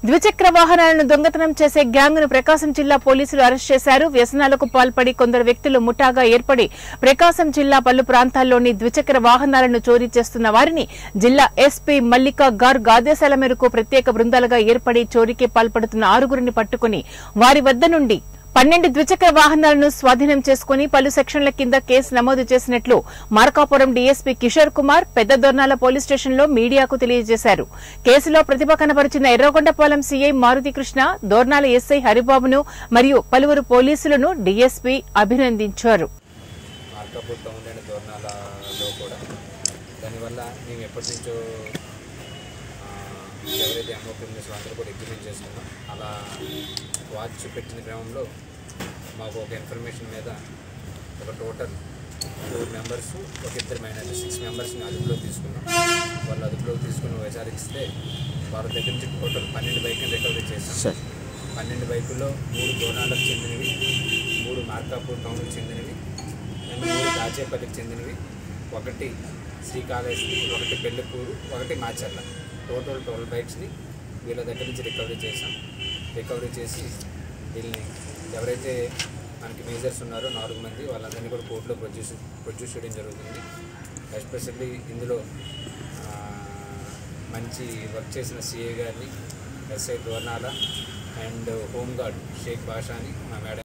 ద్విచక్ర వాహనాలను దొంగతనం చేసే గ్యాంగ్ ను ప్రకాశం జిల్లా పోలీసులు అరెస్ట్ చేశారు వ్యసనాలకు పాల్పడి కొందరు వ్యక్తులు ముఠాగా ఏర్పడి ప్రకాశం జిల్లా పలు ప్రాంతాల్లోని ద్విచక్ర వాహనాలను చోరీ చేస్తున్న వారిని జిల్లా ఎస్పీ మల్లికా గార్గ్ ఆదేశాల మేరకు ప్రత్యేక బృందాలుగా ఏర్పడి చోరీకి పాల్పడుతున్న ఆరుగురిని పట్టుకుని వారి వద్ద నుండి పన్నెండు ద్విచక్ర వాహనాలను స్వాధీనం చేసుకుని పలు సెక్షన్ల కింద కేసు నమోదు చేసినట్లు మార్కాపురం డీఎస్పీ కిషోర్ కుమార్ పెద్ద దొర్నాల పోలీస్ స్టేషన్లో మీడియాకు తెలియజేశారు కేసులో ప్రతిభ కనబరిచిన ఎర్రగొండపాలెం సీఐ మారుతికృష్ణ దోర్నాల ఎస్ఐ హరిబాబును మరియు పలువురు పోలీసులను డీఎస్పీ అభినందించారు మార్కాపూర్ టౌన్ అండ్ దోర్నాలలో కూడా దానివల్ల మేము ఎప్పటి నుంచో ఆ, ఎవరైతే ఎంఓ క్రిమినల్స్ అందరూ కూడా ఎగ్జిక్యూట్ చేసుకున్నాం అలా వాచ్ పెట్టిన క్రమంలో మాకు ఒక ఇన్ఫర్మేషన్ మీద ఒక టోటల్ ఫోర్ మెంబర్స్ ఒక ఇద్దరు మైనర్ సిక్స్ మెంబర్స్ని అదుపులో తీసుకున్నాం వాళ్ళు అదుపులో తీసుకుని విచారిస్తే వాళ్ళ దగ్గర నుంచి టోటల్ పన్నెండు బైకులు రికవరీ చేశాం పన్నెండు బైకుల్లో మూడు దోనాలకు చెందినవి మూడు మార్కాపూర్ టౌన్కి చెందినవి అండ్ మూడు దాచేపల్లికి చెందినవి ఒకటి శ్రీకాళహస్తి ఒకటి పెళ్ళిపూరు ఒకటి మాచర్ల టోటల్ ట్వెల్వ్ బైక్స్ని వీళ్ళ దగ్గర నుంచి రికవరీ చేసాం రికవరీ చేసి వీళ్ళని ఎవరైతే మనకి మేజర్స్ ఉన్నారో నాలుగు మంది వాళ్ళందరినీ కూడా కోర్టులో ప్రొడ్యూస్ ప్రొడ్యూస్ చేయడం జరుగుతుంది ఎస్పెషల్లీ ఇందులో ఆ, మంచి వర్క్ చేసిన సిఏ గారిని SI Dornala and home guard Shaik బాషాని మా మేడం